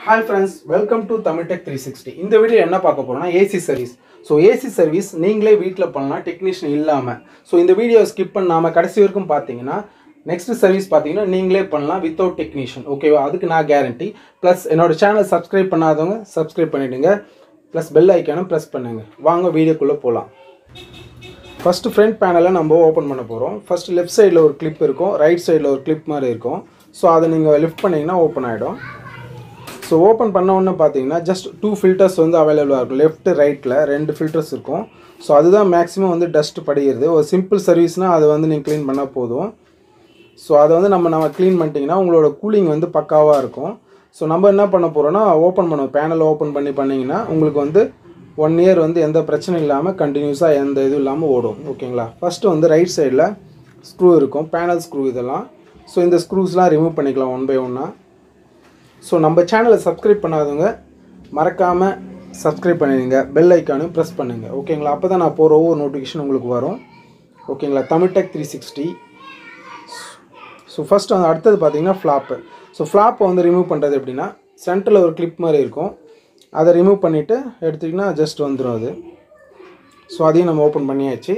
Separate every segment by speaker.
Speaker 1: hi friends welcome to Tamil tech three sixty இந்த வீடியோ என்ன பார்க்க போறோம்னா AC service so AC service நீங்களே வீட்டில் பண்ணலாம் டெக்னீஷியன் இல்லாமல் ஸோ இந்த வீடியோ ஸ்கிப் பண்ணாமல் கடைசி வரைக்கும் பார்த்தீங்கன்னா நெக்ஸ்ட் சர்வீஸ் பார்த்தீங்கன்னா நீங்களே பண்ணலாம் வித்தவுட் டெக்னீஷியன் ஓகேவா அதுக்கு நான் கேரண்டி ப்ளஸ் என்னோட சேனல் சப்ஸ்கிரைப் பண்ணாதவங்க சப்ஸ்கிரைப் பண்ணிவிடுங்க ப்ளஸ் பெல் ஐக்கானும் ப்ரெஸ் பண்ணுங்க வாங்க வீடியோக்குள்ளே போகலாம் ஃபஸ்ட்டு ஃப்ரண்ட் பேனலை நம்ம ஓப்பன் பண்ண போகிறோம் ஃபஸ்ட்டு லெஃப்ட் சைடில் ஒரு கிளிப் இருக்கும் ரைட் சைடில் ஒரு கிளிப் மாதிரி இருக்கும் ஸோ அதை நீங்கள் லிஃப்ட் பண்ணிங்கன்னா ஓப்பன் ஆகிடும் ஸோ ஓப்பன் பண்ண உடனே பார்த்தீங்கன்னா ஜஸ்ட் டூ ஃபில்டர்ஸ் வந்து அவைலபிளாக இருக்கும் லெஃப்ட் ரைட்டில் ரெண்டு ஃபில்டர்ஸ் இருக்கும் ஸோ அதுதான் மேக்ஸிமம் வந்து டஸ்ட் படிகிறது ஒரு சிம்பிள் சர்வீஸ்னால் அதை வந்து நீங்கள் க்ளீன் பண்ணால் போதும் ஸோ அதை வந்து நம்ம நம்ம க்ளீன் பண்ணிட்டீங்கன்னா உங்களோட கூலிங் வந்து பக்காவாக இருக்கும் ஸோ நம்ம என்ன பண்ண போகிறோம்னா ஓப்பன் பண்ணுவோம் பேனல் ஓப்பன் பண்ணி பண்ணிங்கன்னா உங்களுக்கு வந்து ஒன் இயர் வந்து எந்த பிரச்சனையும் இல்லாமல் கண்டினியூஸாக எந்த இதுவும் இல்லாமல் ஓடும் ஓகேங்களா ஃபஸ்ட்டு வந்து ரைட் சைடில் ஸ்க்ரூ இருக்கும் பேனல் ஸ்க்ரூ இதெல்லாம் ஸோ இந்த ஸ்க்ரூஸ்லாம் ரிமூவ் பண்ணிக்கலாம் ஒன் பை ஒன்னாக ஸோ நம்ம சேனலை சப்ஸ்கிரைப் பண்ணாதவங்க மறக்காமல் சப்ஸ்கிரைப் பண்ணிடுங்க பெல் ஐக்கானையும் ப்ரெஸ் பண்ணுங்கள் ஓகேங்களா அப்போ தான் நான் போகிற ஒவ்வொரு நோட்டிஃபிகேஷன் உங்களுக்கு வரும் ஓகேங்களா Tamil tech three sixty so first வந்து அடுத்தது பார்த்தீங்கன்னா ஃப்ளாப்பு ஸோ ஃப்ளாப்பை வந்து ரிமூவ் பண்ணுறது எப்படின்னா சென்டரில் ஒரு கிளிப் மாதிரி இருக்கும் அதை ரிமூவ் பண்ணிவிட்டு எடுத்திங்கன்னா ஜஸ்ட் வந்துடும் அது ஸோ அதையும் நம்ம ஓப்பன் பண்ணியாச்சு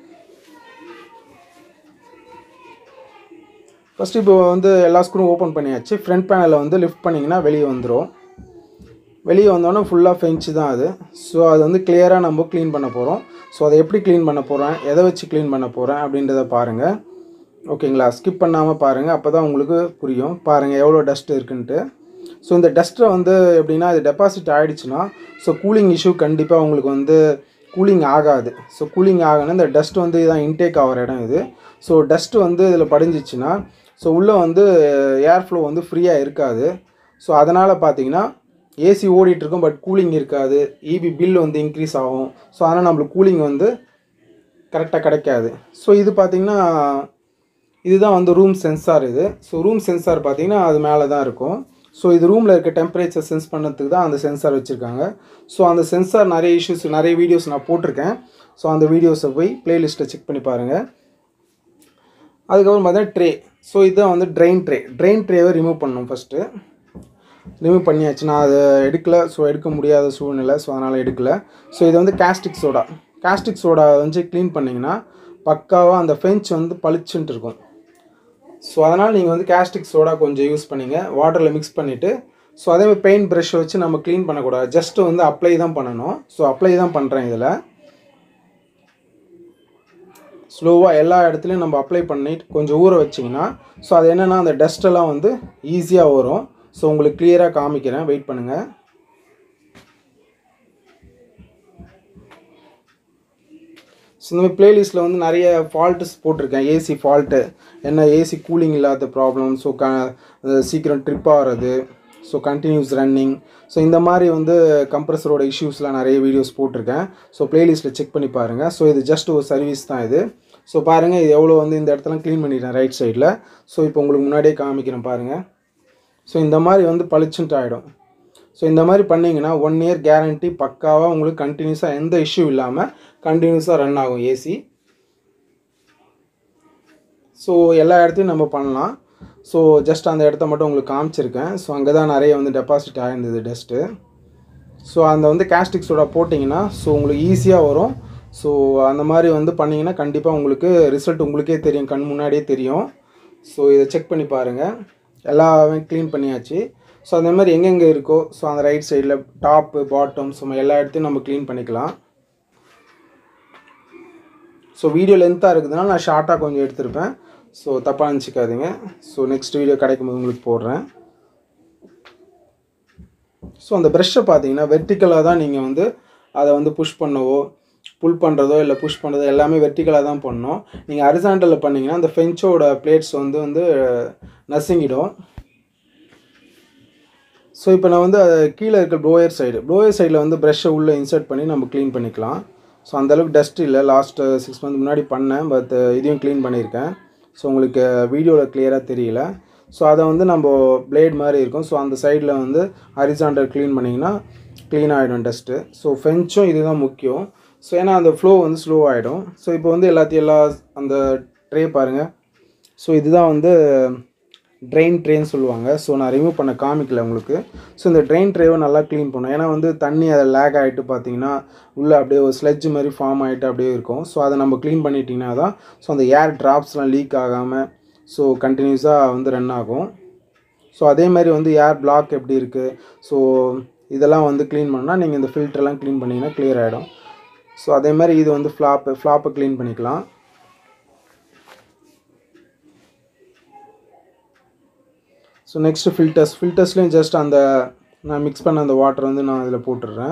Speaker 1: ஃபஸ்ட்டு இப்போ வந்து எல்லா ஸ்க்ரூ ஓப்பன் பண்ணியாச்சு ஃப்ரண்ட் பேனலை வந்து லிஃப்ட் பண்ணிங்கன்னா வெளியே வந்துடும் வெளியே வந்தோடனே ஃபுல்லாக ஃபெஞ்சு தான் அது ஸோ அது வந்து கிளியராக நம்ம க்ளீன் பண்ண போகிறோம் ஸோ அதை எப்படி க்ளீன் பண்ண போகிறேன் எதை வச்சு க்ளீன் பண்ண போகிறேன் அப்படின்றத பாருங்கள் ஓகேங்களா ஸ்கிப் பண்ணாமல் பாருங்கள் அப்போ தான் உங்களுக்கு புரியும் பாருங்கள் எவ்வளோ டஸ்ட் இருக்குன்ட்டு ஸோ இந்த டஸ்ட்டை வந்து எப்படின்னா இது டெபாசிட் ஆகிடுச்சுன்னா ஸோ கூலிங் இஷ்யூ கண்டிப்பாக உங்களுக்கு வந்து கூலிங் ஆகாது ஸோ கூலிங் ஆகணும் இந்த டஸ்ட் வந்து இதான் இன்டேக் ஆகிற இடம் இது ஸோ டஸ்ட்டு வந்து இதில் படிஞ்சிச்சுன்னா ஸோ உள்ளே வந்து ஏர் ஃப்ளோ வந்து ஃப்ரீயாக இருக்காது ஸோ அதனால் பார்த்தீங்கன்னா ஏசி ஓடிட்டுருக்கும் பட் கூலிங் இருக்காது இபி பில் வந்து இன்க்ரீஸ் ஆகும் ஸோ அதனால் நம்மளுக்கு கூலிங் வந்து கரெக்டாக கிடைக்காது ஸோ இது பார்த்திங்கன்னா இதுதான் வந்து ரூம் சென்சார் இது ஸோ ரூம் சென்சார் பார்த்தீங்கன்னா அது மேலே தான் இருக்கும் ஸோ இது ரூமில் இருக்க டெம்பரேச்சர் சென்ஸ் பண்ணதுக்கு தான் அந்த சென்சார் வச்சுருக்காங்க ஸோ அந்த சென்சார் நிறைய இஷ்யூஸ் நிறைய வீடியோஸ் நான் போட்டிருக்கேன் ஸோ அந்த வீடியோஸை போய் ப்ளேலிஸ்ட்டை செக் பண்ணி பாருங்கள் அதுக்கப்புறம் பார்த்தீங்கன்னா ட்ரே ஸோ இதுதான் வந்து ட்ரெயின் ட்ரே ட்ரெயின் ட்ரேவை ரிமூவ் பண்ணணும் ஃபஸ்ட்டு ரிமூவ் பண்ணியாச்சு நான் அதை எடுக்கலை ஸோ எடுக்க முடியாத சூழ்நிலை ஸோ அதனால் எடுக்கலை ஸோ இது வந்து காஸ்டிக் சோடா காஸ்டிக் சோடா வந்து க்ளீன் பண்ணிங்கன்னா பக்காவாக அந்த ஃபெஞ்ச் வந்து பளிச்சுன்ட்டு இருக்கும் ஸோ அதனால் நீங்கள் வந்து காஸ்டிக் சோடா கொஞ்சம் யூஸ் பண்ணிங்க வாட்டரில் மிக்ஸ் பண்ணிவிட்டு ஸோ அதே மாதிரி பெயிண்ட் ப்ரஷ்ஷை வச்சு நம்ம க்ளீன் பண்ணக்கூடாது ஜஸ்ட்டு வந்து அப்ளை தான் பண்ணணும் ஸோ அப்ளை தான் பண்ணுறேன் இதில் ஸ்லோவாக எல்லா இடத்துலையும் நம்ம அப்ளை பண்ணிட்டு கொஞ்சம் ஊற வச்சிங்கன்னா ஸோ அது என்னென்னா அந்த டஸ்ட்டெல்லாம் வந்து ஈஸியாக வரும் ஸோ உங்களுக்கு கிளியராக காமிக்கிறேன் வெயிட் பண்ணுங்கள் ஸோ இந்த மாதிரி ப்ளேலிஸ்ட்டில் வந்து நிறைய ஃபால்ட்ஸ் போட்டிருக்கேன் ஏசி ஃபால்ட்டு என்ன ஏசி கூலிங் இல்லாத ப்ராப்ளம் ஸோ க சீக்கிரம் ட்ரிப் ஆகிறது ஸோ கண்டினியூஸ் ரன்னிங் ஸோ இந்த மாதிரி வந்து கம்ப்ரஸரோட இஷ்யூஸ்லாம் நிறைய வீடியோஸ் போட்டிருக்கேன் ஸோ ப்ளேலிஸ்ட்டில் செக் பண்ணி பாருங்கள் ஸோ இது ஜஸ்ட் ஒரு சர்வீஸ் தான் இது ஸோ பாருங்கள் இது எவ்வளோ வந்து இந்த இடத்துல க்ளீன் பண்ணிட்டேன் ரைட் சைடில் ஸோ இப்போ உங்களுக்கு முன்னாடியே காமிக்கிறேன் பாருங்கள் ஸோ இந்த மாதிரி வந்து பளிச்சுன்ட்டு ஆகிடும் ஸோ இந்த மாதிரி பண்ணிங்கன்னா ஒன் இயர் கேரண்டி பக்காவாக உங்களுக்கு கண்டினியூஸாக எந்த இஷ்யூ இல்லாமல் கண்டினியூஸாக ரன் ஆகும் ஏசி ஸோ எல்லா இடத்தையும் நம்ம பண்ணலாம் ஸோ ஜஸ்ட் அந்த இடத்த மட்டும் உங்களுக்கு காமிச்சிருக்கேன் ஸோ அங்கே தான் நிறைய வந்து டெபாசிட் ஆகிருந்தது டஸ்ட்டு ஸோ அந்த வந்து கேஸ்டிக் சோடா போட்டிங்கன்னா ஸோ உங்களுக்கு ஈஸியாக வரும் ஸோ அந்த மாதிரி வந்து பண்ணிங்கன்னா கண்டிப்பாக உங்களுக்கு ரிசல்ட் உங்களுக்கே தெரியும் கண் முன்னாடியே தெரியும் ஸோ இதை செக் பண்ணி பாருங்கள் எல்லாமே க்ளீன் பண்ணியாச்சு ஸோ அந்த மாதிரி எங்கெங்கே இருக்கோ ஸோ அந்த ரைட் சைடில் டாப்பு பாட்டம் ஸோ எல்லா இடத்தையும் நம்ம க்ளீன் பண்ணிக்கலாம் ஸோ வீடியோ லென்த்தாக இருக்குதுன்னா நான் ஷார்ட்டாக கொஞ்சம் எடுத்திருப்பேன் ஸோ தப்பாக நினச்சிக்காதீங்க ஸோ நெக்ஸ்ட் வீடியோ கிடைக்கும்போது உங்களுக்கு போடுறேன் ஸோ அந்த ப்ரெஷ்ஷை பார்த்தீங்கன்னா வெர்டிக்கலாக தான் நீங்கள் வந்து அதை வந்து புஷ் பண்ணவோ புல் பண்ணுறதோ இல்லை புஷ் பண்ணுறதோ எல்லாமே வெர்டிக்கலாக தான் பண்ணணும் நீங்கள் அரிசாண்டலில் பண்ணிங்கன்னா அந்த ஃபெஞ்சோட பிளேட்ஸ் வந்து வந்து நசுங்கிடும் ஸோ இப்போ நான் வந்து கீழே இருக்க ப்ளோயர் சைடு ப்ளோயர் சைடில் வந்து ப்ரெஷ்ஷை உள்ளே இன்சர்ட் பண்ணி நம்ம க்ளீன் பண்ணிக்கலாம் ஸோ அந்தளவுக்கு டஸ்ட் இல்லை லாஸ்ட் சிக்ஸ் மந்த் முன்னாடி பண்ணேன் பட் இதையும் க்ளீன் பண்ணியிருக்கேன் ஸோ உங்களுக்கு வீடியோவில் கிளியராக தெரியல ஸோ அதை வந்து நம்ம பிளேட் மாதிரி இருக்கும் ஸோ அந்த சைடில் வந்து ஹரிசாண்டல் க்ளீன் பண்ணிங்கன்னா க்ளீன் ஆகிடும் டஸ்ட்டு ஸோ ஃபென்ச்சும் இதுதான் முக்கியம் ஸோ ஏன்னா அந்த ஃப்ளோ வந்து ஸ்லோ ஆகிடும் ஸோ இப்போ வந்து எல்லாத்தையும் எல்லா அந்த ட்ரே பாருங்கள் ஸோ இதுதான் வந்து ட்ரெயின் ட்ரேன்னு சொல்லுவாங்க ஸோ நான் ரிமூவ் பண்ண காமிக்கல உங்களுக்கு ஸோ இந்த ட்ரெயின் ட்ரேவை நல்லா க்ளீன் பண்ணும் ஏன்னா வந்து தண்ணி அதை லேக் ஆகிட்டு பார்த்தீங்கன்னா உள்ளே அப்படியே ஒரு ஸ்லெட்ஜ் மாதிரி ஃபார்ம் ஆகிட்டு அப்படியே இருக்கும் ஸோ அதை நம்ம க்ளீன் பண்ணிட்டீங்கன்னா தான் ஸோ அந்த ஏர் ட்ராப்ஸ்லாம் லீக் ஆகாமல் ஸோ கண்டினியூஸாக வந்து ரன் ஆகும் ஸோ அதே மாதிரி வந்து ஏர் பிளாக் எப்படி இருக்குது ஸோ இதெல்லாம் வந்து க்ளீன் பண்ணால் நீங்கள் இந்த ஃபில்டர்லாம் க்ளீன் பண்ணிங்கன்னா clear ஆகிடும் ஸோ அதே மாதிரி இது வந்து ஃப்ளாப்பு ஃப்ளாப்பை க்ளீன் பண்ணிக்கலாம் ஸோ நெக்ஸ்ட்டு ஃபில்டர்ஸ் ஃபில்டர்ஸ்லேயும் ஜஸ்ட் அந்த நான் மிக்ஸ் பண்ண அந்த வாட்டர் வந்து நான் இதில் போட்டுடுறேன்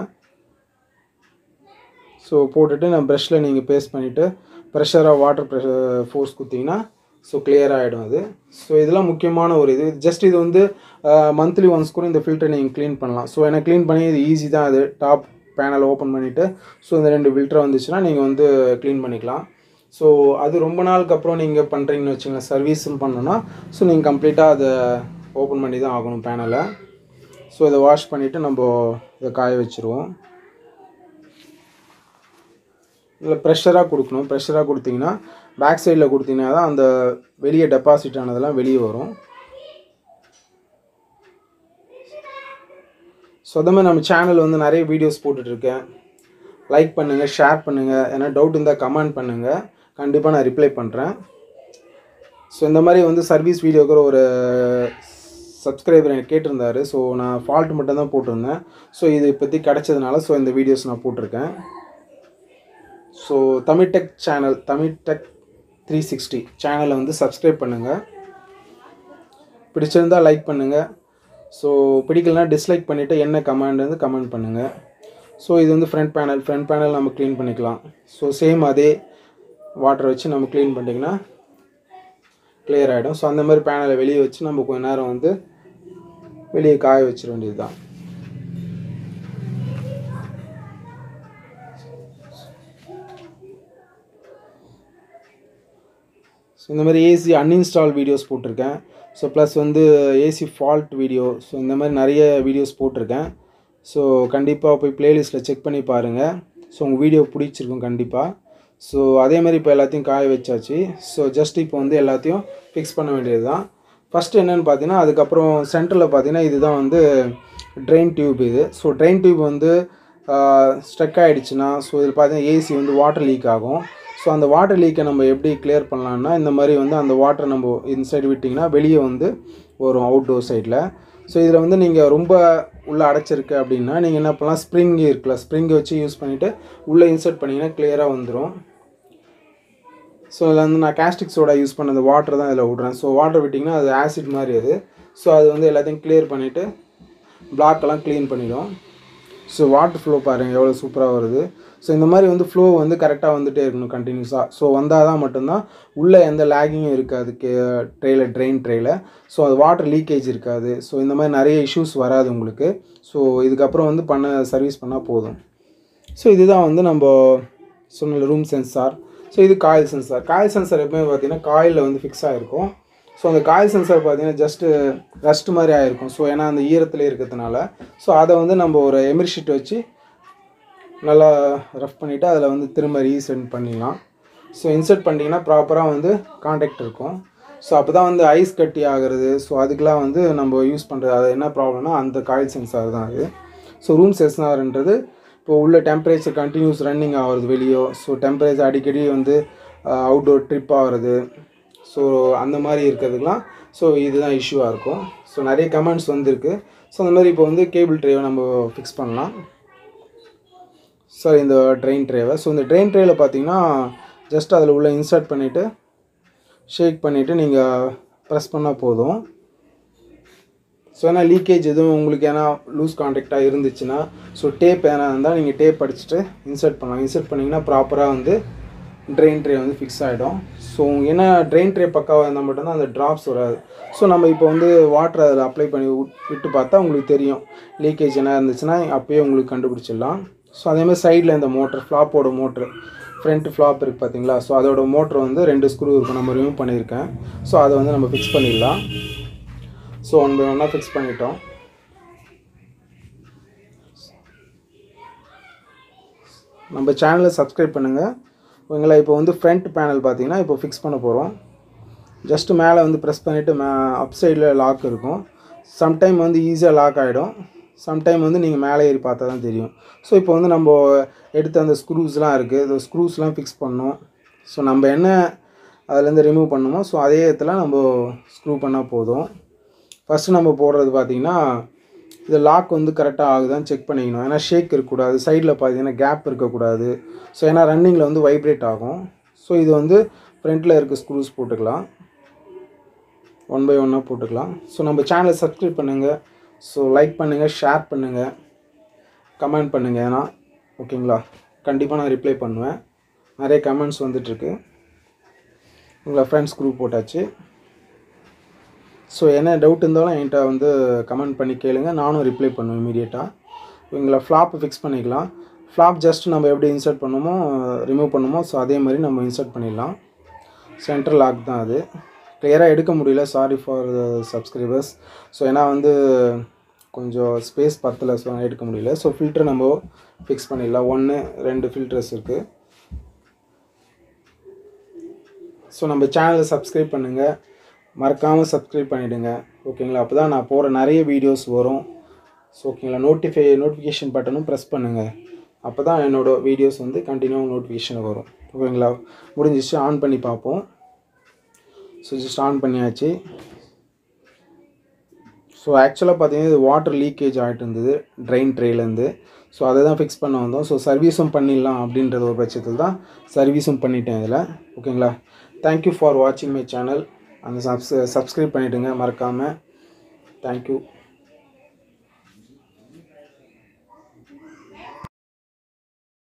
Speaker 1: ஸோ போட்டுட்டு நான் ப்ரஷ்ஷில் நீங்கள் பேஸ்ட் பண்ணிவிட்டு ப்ரெஷராக வாட்டர் ப்ரெஷர் ஃபோர்ஸ் குத்திங்கன்னா ஸோ clear ஆகிடும் அது ஸோ இதெல்லாம் முக்கியமான ஒரு இது ஜஸ்ட் இது வந்து மந்த்லி ஒன்ஸ் கூட இந்த ஃபில்டர் நீங்கள் க்ளீன் பண்ணலாம் ஸோ எனக்கு க்ளீன் பண்ணி இது ஈஸி தான் அது டாப் பேனல் ஓப்பன் பண்ணிவிட்டு ஸோ இந்த ரெண்டு ஃபில்டர் வந்துச்சுன்னா நீங்கள் வந்து க்ளீன் பண்ணிக்கலாம் ஸோ அது ரொம்ப நாளுக்கு அப்புறம் நீங்கள் பண்ணுறீங்கன்னு வச்சுங்களேன் சர்வீஸும் பண்ணணும்னா ஸோ நீங்கள் கம்ப்ளீட்டாக அதை ஓப்பன் பண்ணி தான் ஆகணும் பேனலை ஸோ இதை வாஷ் பண்ணிவிட்டு நம்ம இதை காய வச்சுருவோம் இதில் ப்ரெஷராக கொடுக்கணும் ப்ரெஷராக கொடுத்தீங்கன்னா பேக் சைடில் கொடுத்தீங்கன்னா தான் அந்த வெளியே டெபாசிட் ஆனதெல்லாம் வெளியே வரும் ஸோ அதே மாதிரி நம்ம சேனல் வந்து நிறைய வீடியோஸ் போட்டுட்ருக்கேன் லைக் பண்ணுங்கள் ஷேர் பண்ணுங்கள் ஏன்னா டவுட் இருந்தால் கமெண்ட் பண்ணுங்கள் கண்டிப்பாக நான் ரிப்ளை பண்ணுறேன் ஸோ இந்த மாதிரி வந்து சர்வீஸ் வீடியோக்கு ஒரு சப்ஸ்கிரைபர் எனக்கு கேட்டிருந்தாரு ஸோ நான் ஃபால்ட் மட்டும் தான் போட்டிருந்தேன் ஸோ இது இப்போத்தி கிடச்சதுனால ஸோ இந்த வீடியோஸ் நான் போட்டிருக்கேன் so Tamil tech channel Tamil tech three sixty சேனலை வந்து சப்ஸ்கிரைப் பண்ணுங்கள் பிடிச்சிருந்தா லைக் பண்ணுங்கள் ஸோ பிடிக்கலனா டிஸ்லைக் பண்ணிவிட்டு என்ன கமெண்ட் வந்து கமெண்ட் பண்ணுங்கள் ஸோ இது வந்து ஃப்ரண்ட் பேனல் ஃப்ரண்ட் பேனல் நம்ம க்ளீன் பண்ணிக்கலாம் ஸோ சேம் அதே வாட்டர் வச்சு நம்ம க்ளீன் பண்ணிட்டிங்கன்னா clear ஆகிடும் ஸோ அந்த மாதிரி பேனலை வெளியே வச்சு நம்ம கொஞ்ச நேரம் வந்து வெளியே காய வச்சிட வேண்டியது தான் ஸோ இந்த மாதிரி ஏசி அன்இன்ஸ்டால் வீடியோஸ் போட்டிருக்கேன் ஸோ ப்ளஸ் வந்து ஏசி ஃபால்ட் வீடியோ ஸோ இந்த மாதிரி நிறைய வீடியோஸ் போட்டிருக்கேன் ஸோ கண்டிப்பாக போய் ப்ளேலிஸ்ட்டில் செக் பண்ணி பாருங்கள் ஸோ உங்கள் வீடியோ பிடிச்சிருக்கும் கண்டிப்பாக ஸோ அதே மாதிரி இப்போ எல்லாத்தையும் காய வச்சாச்சு ஸோ ஜஸ்ட் இப்போ வந்து எல்லாத்தையும் ஃபிக்ஸ் பண்ண வேண்டியது தான் ஃபஸ்ட்டு என்னென்னு பார்த்தீங்கன்னா அதுக்கப்புறம் சென்டரில் பார்த்தீங்கன்னா இதுதான் வந்து ட்ரெயின் டியூப் இது ஸோ ட்ரெயின் டியூப் வந்து ஸ்ட்ரக் ஆகிடுச்சுன்னா ஸோ இதில் பார்த்தீங்கன்னா ஏசி வந்து வாட்டர் லீக் ஆகும் ஸோ அந்த வாட்டர் லீக்கை நம்ம எப்படி கிளியர் பண்ணலான்னா இந்த மாதிரி வந்து அந்த வாட்டர் நம்ம இன்சைடு விட்டிங்கன்னா வெளியே வந்து வரும் அவுட்டோர் சைடில் ஸோ இதில் வந்து நீங்கள் ரொம்ப உள்ளே அடைச்சிருக்கு அப்படின்னா நீங்கள் என்ன பண்ணலாம் ஸ்ப்ரிங் இருக்குல்ல ஸ்ப்ரிங்கை வச்சு யூஸ் பண்ணிவிட்டு உள்ளே இன்சர்ட் பண்ணிங்கன்னா கிளியராக வந்துடும் ஸோ இதில் வந்து நான் கேஸ்டிக் சோடா யூஸ் பண்ண அந்த வாட்டர் தான் இதில் விட்றேன் ஸோ வாட்டர் விட்டிங்கன்னா அது ஆசிட் மாதிரி அது ஸோ அது வந்து எல்லாத்தையும் கிளியர் பண்ணிவிட்டு பிளாக்கெல்லாம் க்ளீன் பண்ணிடும் ஸோ வாட்டர் ஃப்ளோ பாருங்கள் எவ்வளோ சூப்பராக வருது ஸோ இந்த மாதிரி வந்து ஃப்ளோ வந்து கரெக்டாக வந்துகிட்டே இருக்கணும் கண்டினியூஸாக ஸோ வந்தால் தான் மட்டும்தான் உள்ளே எந்த லேகிங்கும் இருக்காது கே ட்ரெயில ட்ரெயின் ட்ரெயில ஸோ அது வாட்டர் லீக்கேஜ் இருக்காது ஸோ இந்த மாதிரி நிறைய இஷ்யூஸ் வராது உங்களுக்கு ஸோ இதுக்கப்புறம் வந்து பண்ண சர்வீஸ் பண்ணால் போதும் ஸோ இதுதான் வந்து நம்ம சொன்ன ரூம் சென்சார் ஸோ இது காயில் சென்சார் காயில் சென்சார் எப்பவுமே பார்த்தீங்கன்னா காயிலில் வந்து ஃபிக்ஸ் ஆகிருக்கும் ஸோ அந்த காயில் சென்சார் பார்த்தீங்கன்னா ஜஸ்ட்டு ரஸ்ட் மாதிரி ஆகிருக்கும் ஸோ ஏன்னா அந்த ஈரத்தில் இருக்கிறதுனால ஸோ அதை வந்து நம்ம ஒரு எமிரி ஷீட் வச்சு நல்லா ரஃப் பண்ணிவிட்டு அதில் வந்து திரும்ப ரீசெண்ட் பண்ணிடலாம் ஸோ இன்சர்ட் பண்ணிட்டீங்கன்னா ப்ராப்பராக வந்து காண்டாக்ட் இருக்கும் ஸோ அப்போ தான் வந்து ஐஸ் கட்டி ஆகிறது ஸோ அதுக்கெலாம் வந்து நம்ம யூஸ் பண்ணுறது அது என்ன ப்ராப்ளம்னா அந்த காயில் சென்சார் தான் அது ஸோ ரூம் சென்சார்ன்றது இப்போ உள்ள டெம்பரேச்சர் கண்டினியூஸ் ரன்னிங் ஆகிறது வெளியோ ஸோ டெம்பரேச்சர் அடிக்கடி வந்து அவுட்டோர் ட்ரிப் ஆகிறது ஸோ அந்த மாதிரி இருக்கிறதுக்கெலாம் ஸோ இதுதான் இஷ்யூவாக இருக்கும் ஸோ நிறைய கமெண்ட்ஸ் வந்திருக்கு ஸோ அந்த மாதிரி இப்போ வந்து கேபிள் ட்ரைவை நம்ம ஃபிக்ஸ் பண்ணலாம் சாரி இந்த ட்ரெயின் ட்ரேவை ஸோ இந்த ட்ரெயின் ட்ரேவில் பார்த்தீங்கன்னா ஜஸ்ட் அதில் உள்ள இன்சர்ட் பண்ணிவிட்டு ஷேக் பண்ணிவிட்டு நீங்கள் ப்ரெஸ் பண்ணால் போதும் ஸோ ஏன்னா லீக்கேஜ் எதுவும் உங்களுக்கு ஏன்னா லூஸ் கான்டாக்டாக இருந்துச்சுன்னா ஸோ டேப் ஏன்னா இருந்தால் நீங்கள் டேப் அடிச்சுட்டு இன்சர்ட் பண்ணலாம் இன்சர்ட் பண்ணிங்கன்னா ப்ராப்பராக வந்து ட்ரெயின் ட்ரே வந்து ஃபிக்ஸ் ஆகிடும் ஸோ ஏன்னா ட்ரெயின் ட்ரே பக்காவாக இருந்தால் மட்டும்தான் அந்த ட்ராப்ஸ் வராது ஸோ நம்ம இப்போ வந்து வாட்டர் அதில் அப்ளை பண்ணி விட்- விட்டு பார்த்தா உங்களுக்கு தெரியும் லீக்கேஜ் என்ன இருந்துச்சுன்னா அப்போயே உங்களுக்கு கண்டுபிடிச்சிடலாம் ஸோ அதேமாதிரி சைடில் இந்த மோட்டர் ஃப்ளாப்போட மோட்ரு ஃப்ரண்ட் ஃப்ளாப் இருக்குது பார்த்தீங்களா ஸோ அதோட மோட்ரு வந்து ரெண்டு ஸ்க்ரூ இருக்கும் நம்ம ரிமூவ் பண்ணியிருக்கேன் ஸோ அதை வந்து நம்ம ஃபிக்ஸ் பண்ணிடலாம் ஸோ ஒன் பை ஒன்னாக ஃபிக்ஸ் பண்ணிட்டோம் நம்ம சேனலை சப்ஸ்கிரைப் பண்ணுங்கள் உங்களை இப்போ வந்து ஃப்ரண்ட் பேனல் பார்த்தீங்கன்னா இப்போ ஃபிக்ஸ் பண்ண போகிறோம் ஜஸ்ட்டு மேலே வந்து ப்ரெஸ் பண்ணிவிட்டு மே அப் சைடில் லாக் இருக்கும் சம்டைம் வந்து ஈஸியாக லாக் ஆகிடும் சம்டைம் வந்து நீங்கள் மேலே ஏறி பார்த்தா தான் தெரியும் ஸோ இப்போ வந்து நம்ம எடுத்த அந்த ஸ்க்ரூஸ்லாம் இருக்குது இந்த ஸ்க்ரூஸ்லாம் ஃபிக்ஸ் பண்ணோம் ஸோ நம்ம என்ன அதுலேருந்து ரிமூவ் பண்ணுமோ ஸோ அதே இடத்துல நம்ம ஸ்க்ரூ பண்ணால் போதும் ஃபஸ்ட்டு நம்ம போடுறது பார்த்திங்கன்னா இது லாக் வந்து கரெக்டாக ஆகுதான்னு செக் பண்ணிக்கணும் ஏன்னா ஷேக் இருக்கக்கூடாது சைடில் பார்த்தீங்கன்னா கேப் இருக்கக்கூடாது ஸோ ஏன்னா ரன்னிங்கில் வந்து வைப்ரேட் ஆகும் ஸோ இது வந்து ஃப்ரண்ட்டில் இருக்க ஸ்க்ரூஸ் போட்டுக்கலாம் ஒன் பை ஒன்னாக போட்டுக்கலாம் ஸோ நம்ம சேனலை சப்ஸ்கிரைப் பண்ணுங்கள் ஸோ லைக் பண்ணுங்கள் ஷேர் பண்ணுங்கள் கமெண்ட் பண்ணுங்கள் ஏன்னா ஓகேங்களா கண்டிப்பாக நான் ரிப்ளை பண்ணுவேன் நிறைய கமெண்ட்ஸ் வந்துட்டுருக்கு உங்களை ஃப்ரெண்ட்ஸ் குரூப் போட்டாச்சு ஸோ என்ன டவுட் இருந்தாலும் என்கிட்ட வந்து கமெண்ட் பண்ணி கேளுங்க நானும் ரிப்ளை பண்ணுவேன் இமீடியட்டாக இவங்களை ஃப்ளாப் ஃபிக்ஸ் பண்ணிக்கலாம் ஃப்ளாப் ஜஸ்ட் நம்ம எப்படி இன்சர்ட் பண்ணுமோ ரிமூவ் பண்ணுமோ ஸோ அதே மாதிரி நம்ம இன்சர்ட் பண்ணிடலாம் சென்ட்ரல் லாக் தான் அது கிளியராக எடுக்க முடியல சாரி ஃபார் சப்ஸ்கிரைபர்ஸ் ஸோ ஏன்னா வந்து கொஞ்சம் ஸ்பேஸ் பத்தலை ஸோ எடுக்க முடியல ஸோ ஃபில்டர் நம்ம ஃபிக்ஸ் பண்ணிடலாம் ஒன்று ரெண்டு ஃபில்டர்ஸ் இருக்குது ஸோ நம்ம சேனலை சப்ஸ்கிரைப் பண்ணுங்கள் மறக்காமல் சப்ஸ்கிரைப் பண்ணிவிடுங்க ஓகேங்களா அப்போ தான் நான் போகிற நிறைய வீடியோஸ் வரும் ஸோ ஓகேங்களா நோட்டிஃபை நோட்டிஃபிகேஷன் பட்டனும் ப்ரெஸ் பண்ணுங்கள் அப்போ தான் என்னோடய வீடியோஸ் வந்து கண்டினியூ நோட்டிஃபிகேஷன் வரும் ஓகேங்களா முடிஞ்சிச்சு ஆன் பண்ணி பார்ப்போம் ஸோ ஜஸ்ட் ஆன் பண்ணியாச்சு ஸோ ஆக்சுவலாக பார்த்தீங்கன்னா இது வாட்டர் லீக்கேஜ் ஆகிட்டு இருந்தது ட்ரெயின் ட்ரேலேருந்து ஸோ அதை தான் ஃபிக்ஸ் பண்ண வந்தோம் ஸோ சர்வீஸும் பண்ணிடலாம் அப்படின்றது ஒரு பட்சத்தில் தான் சர்வீஸும் பண்ணிட்டேன் இதில் ஓகேங்களா தேங்க்யூ ஃபார் வாட்சிங் மை சேனல் அந்த சப்ஸ் சப்ஸ்கிரைப் பண்ணிவிடுங்க மறக்காமல் தேங்க்யூ